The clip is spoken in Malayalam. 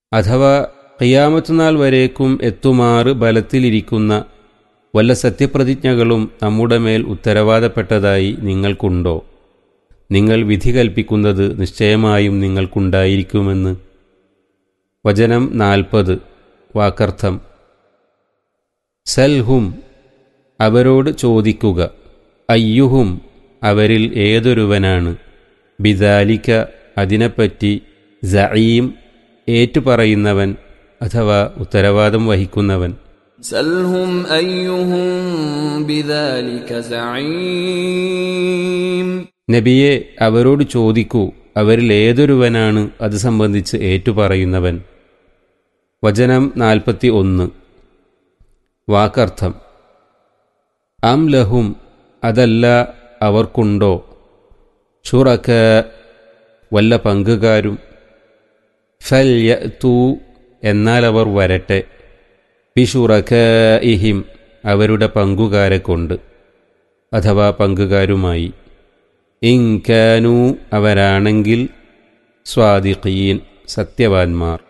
അഥവാ ഖിയാമത്തുനാൾ വരേക്കും എത്തുമാറ് ബലത്തിലിരിക്കുന്ന വല്ല സത്യപ്രതിജ്ഞകളും നമ്മുടെ മേൽ ഉത്തരവാദപ്പെട്ടതായി നിങ്ങൾക്കുണ്ടോ നിങ്ങൾ വിധി കൽപ്പിക്കുന്നത് നിശ്ചയമായും നിങ്ങൾക്കുണ്ടായിരിക്കുമെന്ന് വചനം നാൽപ്പത് വാക്കർത്ഥം സൽഹും അവരോട് ചോദിക്കുക അയ്യുഹും അവരിൽ ഏതൊരുവനാണ് ബിദാലിക്ക അതിനെപ്പറ്റി സഈം ഏറ്റുപറയുന്നവൻ അഥവാ ഉത്തരവാദം വഹിക്കുന്നവൻ سلهم أيهم بذلك زعيم നബിയെ അവരോട് ചോദിക്കൂ അവരിൽ ഏതൊരുവനാണ് അത് സംബന്ധിച്ച് ഏറ്റുപറയുന്നവൻ വചനം നാൽപ്പത്തി ഒന്ന് വാക്കർത്ഥം അം ലഹും അതല്ല അവർക്കുണ്ടോ ഷുറക്ക വല്ല പങ്കുകാരും ഫൽ തൂ എന്നാൽ അവർ വരട്ടെ ബിഷുറക്ക ഇഹിം അവരുടെ പങ്കുകാരെ കൊണ്ട് അഥവാ പങ്കുകാരുമായി ഇൻകാനു അവരാണെങ്കിൽ സ്വാദിഖീൻ സത്യവാന്മാർ